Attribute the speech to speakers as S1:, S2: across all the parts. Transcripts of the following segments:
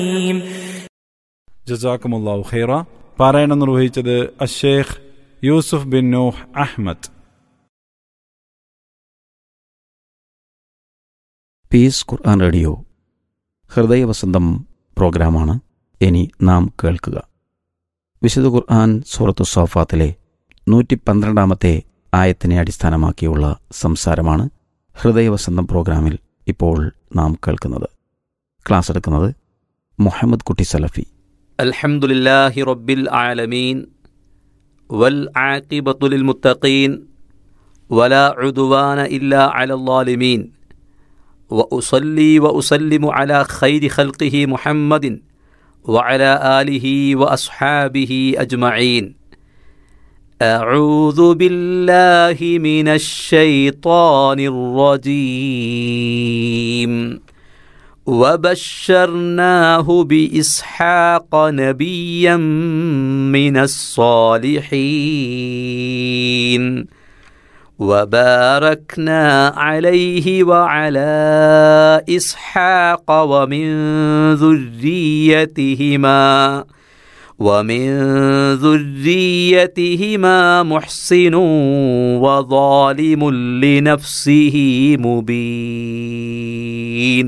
S1: ജസാക്കുമുല്ലാഹു ഖൈറ പാരായണം നിർവഹിച്ചത് അഷേഖ് Yusuf bin Nuh Ahmad
S2: peace Quran radio ഹൃദയവസന്തം പ്രോഗ്രാമാണ് ഇനി നാം കേൾക്കുക വിശുദ്ധ ഖുർആൻ സൂറത്തു സോഫാത്തിലെ നൂറ്റി പന്ത്രണ്ടാമത്തെ ആയത്തിനെ അടിസ്ഥാനമാക്കിയുള്ള സംസാരമാണ് ഹൃദയവസന്തം പ്രോഗ്രാമിൽ ഇപ്പോൾ നാം കേൾക്കുന്നത് ക്ലാസ് എടുക്കുന്നത് മുഹമ്മദ് കുട്ടി സലഫി
S3: الحمد لله رب العالمين والعاقبة للمتقين ولا عدوان إلا على الظالمين وأصلي وأسلم على خير خلقه محمد وعلى آله وأصحابه أجمعين أعوذ بالله من الشيطان الرجيم وبشرناه بإسحاق نبيا من الصالحين وباركنا عليه وعلى إسحاق ومن ذريتهما ومن ذريتهما محسن وظالم لنفسه مبين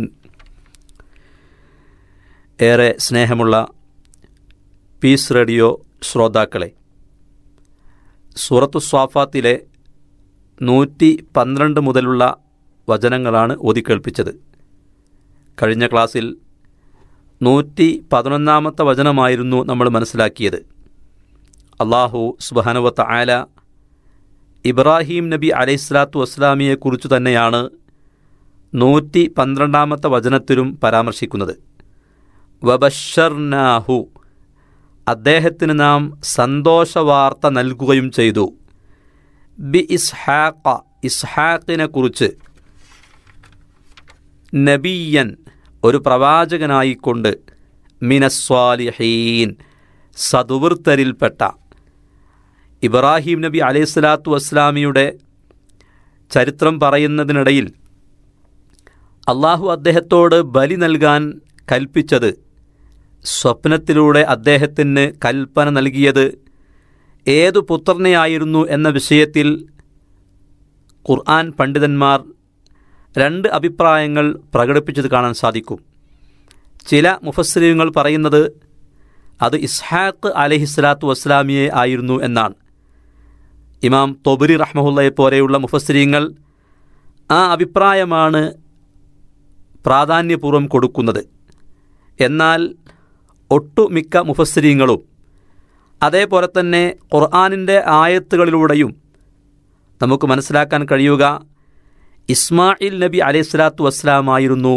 S3: ഏറെ സ്നേഹമുള്ള പീസ് റേഡിയോ ശ്രോതാക്കളെ സൂറത്തു സ്വാഫാത്തിലെ നൂറ്റി പന്ത്രണ്ട് മുതലുള്ള വചനങ്ങളാണ് ഓതിക്കേൾപ്പിച്ചത് കഴിഞ്ഞ ക്ലാസ്സിൽ നൂറ്റി പതിനൊന്നാമത്തെ വചനമായിരുന്നു നമ്മൾ മനസ്സിലാക്കിയത് അള്ളാഹു സുബാനുവത്ത ആല ഇബ്രാഹിം നബി അലൈഹിസ്ലാത്തു വസ്ലാമിയെക്കുറിച്ചു തന്നെയാണ് നൂറ്റി പന്ത്രണ്ടാമത്തെ വചനത്തിലും പരാമർശിക്കുന്നത് വബഷർനാഹു അദ്ദേഹത്തിന് നാം സന്തോഷവാർത്ത നൽകുകയും ചെയ്തു ബി ഇസ്ഹാഖ ഇസ്ഹാഖിനെ കുറിച്ച് നബിയൻ ഒരു പ്രവാചകനായിക്കൊണ്ട് മിനസ്വാലിഹീൻ സതുവൃത്തരിൽപ്പെട്ട ഇബ്രാഹിം നബി അലൈഹിസ്ലാത്തു വസ്ലാമിയുടെ ചരിത്രം പറയുന്നതിനിടയിൽ അള്ളാഹു അദ്ദേഹത്തോട് ബലി നൽകാൻ കൽപ്പിച്ചത് സ്വപ്നത്തിലൂടെ അദ്ദേഹത്തിന് കൽപ്പന നൽകിയത് ഏതു പുത്രനെയായിരുന്നു എന്ന വിഷയത്തിൽ ഖുർആൻ പണ്ഡിതന്മാർ രണ്ട് അഭിപ്രായങ്ങൾ പ്രകടിപ്പിച്ചത് കാണാൻ സാധിക്കും ചില മുഫസ്ലിങ്ങൾ പറയുന്നത് അത് ഇസ്ഹാഖ് അലഹിസ്ലാത്തു വസ്ലാമിയെ ആയിരുന്നു എന്നാണ് ഇമാം തൊബരി റഹ്മഹുല്ലയെ പോലെയുള്ള മുഫസ്ലിങ്ങൾ ആ അഭിപ്രായമാണ് പ്രാധാന്യപൂർവ്വം കൊടുക്കുന്നത് എന്നാൽ ഒട്ടുമിക്ക മുഫസ്സരീങ്ങളും അതേപോലെ തന്നെ ഖുർആാനിൻ്റെ ആയത്തുകളിലൂടെയും നമുക്ക് മനസ്സിലാക്കാൻ കഴിയുക ഇസ്മായിൽ നബി അലൈഹി സ്വലാത്തു വസ്സലാമായിരുന്നു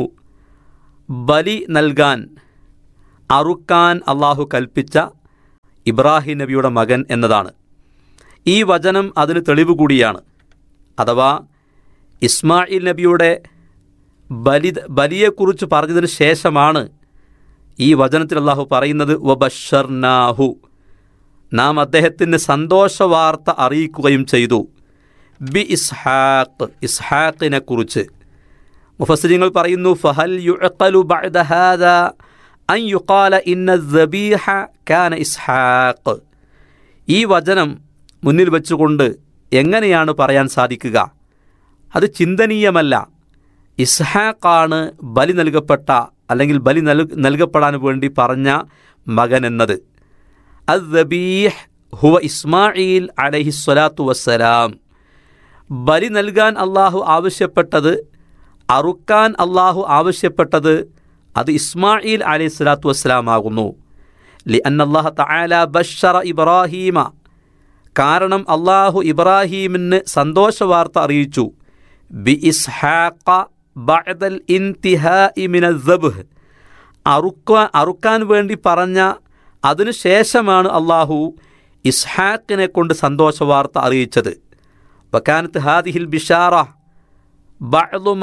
S3: ബലി നൽകാൻ അറുക്കാൻ അള്ളാഹു കൽപ്പിച്ച ഇബ്രാഹിം നബിയുടെ മകൻ എന്നതാണ് ഈ വചനം അതിന് തെളിവ് കൂടിയാണ് അഥവാ ഇസ്മായിൽ നബിയുടെ ബലി ബലിയെക്കുറിച്ച് പറഞ്ഞതിന് ശേഷമാണ് ഈ വചനത്തിൽ അള്ളാഹു പറയുന്നത് വബഷർനാഹു നാം അദ്ദേഹത്തിന് സന്തോഷവാർത്ത അറിയിക്കുകയും ചെയ്തു ബി ഇസ്ഹാഖ് ഇസ്ഹാഖിനെ കുറിച്ച് മുഫസ്ലിങ്ങൾ പറയുന്നു ഫഹൽ യുഅഖലു ബഅദ ഹാദാ അൻ യുഖാല ഇന്ന ദബീഹ കാന ഇസ്ഹാഖ് ഈ വചനം മുന്നിൽ വെച്ചുകൊണ്ട് എങ്ങനെയാണ് പറയാൻ സാധിക്കുക അത് ചിന്തനീയമല്ല ഇസ്ഹാഖാണ് ബലി നൽകപ്പെട്ട അല്ലെങ്കിൽ ബലി നൽ നൽകപ്പെടാൻ വേണ്ടി പറഞ്ഞ മകൻ എന്നത് അദ്ബീഹ് ഹുവ ഇസ്മായിൽ അലഹി സ്വലാത്തു വസ്സലാം ബലി നൽകാൻ അള്ളാഹു ആവശ്യപ്പെട്ടത് അറുക്കാൻ അള്ളാഹു ആവശ്യപ്പെട്ടത് അത് ഇസ്മായിൽ അലൈഹി സ്വലാത്തു വസ്സലാം ആകുന്നു ലി അന്നല്ലാഹ തആല ബഷറ ഇബ്രാഹീമ കാരണം അള്ളാഹു ഇബ്രാഹീമിന് സന്തോഷവാർത്ത അറിയിച്ചു ബി ഇസ്ഹാഖ ബഅദൽ ഇൻതിഹാഇ മിന ദബ്ഹ് അറുക്കാൻ അറുക്കാൻ വേണ്ടി പറഞ്ഞ അതിനുശേഷമാണ് അള്ളാഹു ഇസ്ഹാഖിനെ കൊണ്ട് സന്തോഷവാർത്ത അറിയിച്ചത് വക്കാനത്ത് ഹാദിഹിൽ ബിഷാറ ബഅലുമ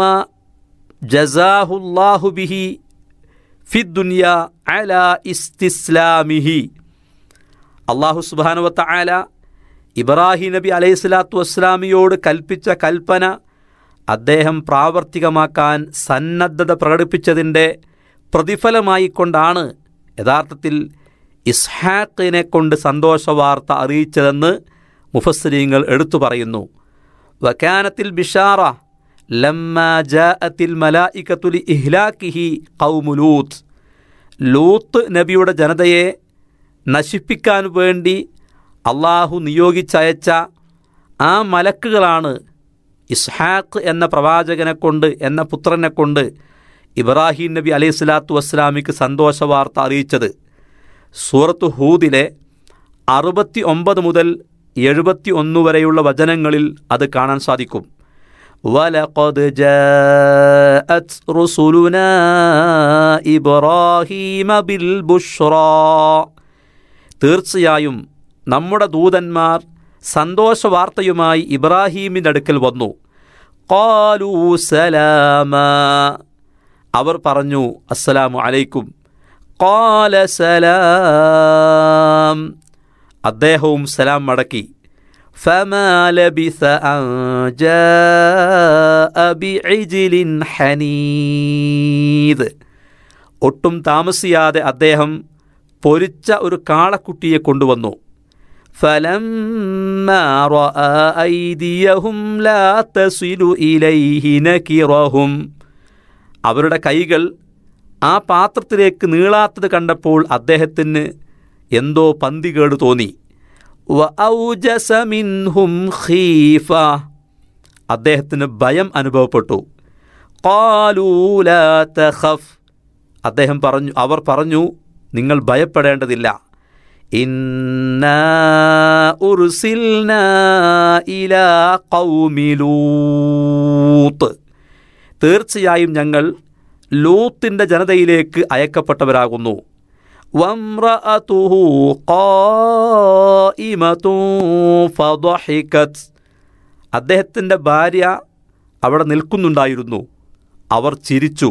S3: ജസാഹുല്ലാഹു ബിഹി ഫിദ്ദുനിയ അല ഇസ്തിസ്ലാമിഹി അള്ളാഹു സുബാനുവത്ത ആല ഇബ്രാഹിം നബി അലൈഹി സ്വലാത്തു വസ്സലാമിയോട് കൽപ്പിച്ച കൽപ്പന അദ്ദേഹം പ്രാവർത്തികമാക്കാൻ സന്നദ്ധത പ്രകടിപ്പിച്ചതിൻ്റെ പ്രതിഫലമായി കൊണ്ടാണ് യഥാർത്ഥത്തിൽ ഇസ്ഹാക്കിനെ കൊണ്ട് സന്തോഷവാർത്ത അറിയിച്ചതെന്ന് മുഫസ്സരീങ്ങൾ എടുത്തു പറയുന്നു വക്കാനത്തിൽ ബിഷാറ ലമ്മ ജാഅത്തിൽ മലായിക്കത്തുലി ഇഹ്ലാക്കിഹി കൗമുലൂത്ത് ലൂത്ത് നബിയുടെ ജനതയെ നശിപ്പിക്കാൻ വേണ്ടി അള്ളാഹു നിയോഗിച്ചയച്ച ആ മലക്കുകളാണ് ഇസ്ഹാഖ് എന്ന പ്രവാചകനെ കൊണ്ട് എന്ന പുത്രനെ കൊണ്ട് ഇബ്രാഹിം നബി അലൈഹി സ്വലാത്തു വസ്സലാമിക്ക് സന്തോഷവാർത്ത അറിയിച്ചത് സൂറത്ത് ഹൂദിലെ അറുപത്തി ഒമ്പത് മുതൽ എഴുപത്തി ഒന്ന് വരെയുള്ള വചനങ്ങളിൽ അത് കാണാൻ സാധിക്കും ولقد جاءت رسلنا إبراهيم بالبشرى തീർച്ചയായും നമ്മുടെ ദൂതന്മാർ സന്തോഷവാർത്തയുമായി ഇബ്രാഹീമിൻ്റെ അടുക്കൽ വന്നു കാലൂ സലാമ അവർ പറഞ്ഞു അസ്സലാമു അലൈക്കും കാല സലാം അദ്ദേഹവും സലാം മടക്കി فما لبث أن جاء بعجل حنيذ ഒട്ടും താമസിയാതെ അദ്ദേഹം പൊരിച്ച ഒരു കാളക്കുട്ടിയെ കൊണ്ടുവന്നു فلما رأى أيديهم لا تصل إليه نكرهم അവരുടെ കൈകൾ ആ പാത്രത്തിലേക്ക് നീളാത്തത് കണ്ടപ്പോൾ അദ്ദേഹത്തിന് എന്തോ പന്തികേട് തോന്നി وأوجس منهم خيفة അദ്ദേഹത്തിന് ഭയം അനുഭവപ്പെട്ടു قالوا لا تخف അദ്ദേഹം പറഞ്ഞു അവർ പറഞ്ഞു നിങ്ങൾ ഭയപ്പെടേണ്ടതില്ല ഇന്നാ ഉർസിൽനാ ഇലാ ഖൗമി ലൂത്ത് തീർച്ചയായും ഞങ്ങൾ ലൂത്തിൻ്റെ ജനതയിലേക്ക് അയക്കപ്പെട്ടവരാകുന്നു വമ്രഅതുഹു ഖായിമതുൻ ഫضحكت അദ്ദേഹത്തിൻ്റെ ഭാര്യ അവിടെ നിൽക്കുന്നുണ്ടായിരുന്നു അവർ ചിരിച്ചു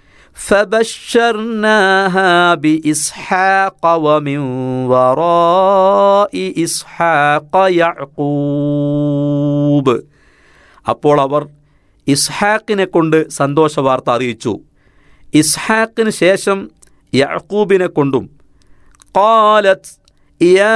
S3: فبشرناها بإسحاق ومن وراء إسحاق يعقوب അപ്പോൾ അവർ ഇസ്ഹാക്കിനെ കൊണ്ട് സന്തോഷവാർത്ത അറിയിച്ചു ഇസ്ഹാക്കിന് ശേഷം യഅ്കൂബിനെ കൊണ്ടും قالت يا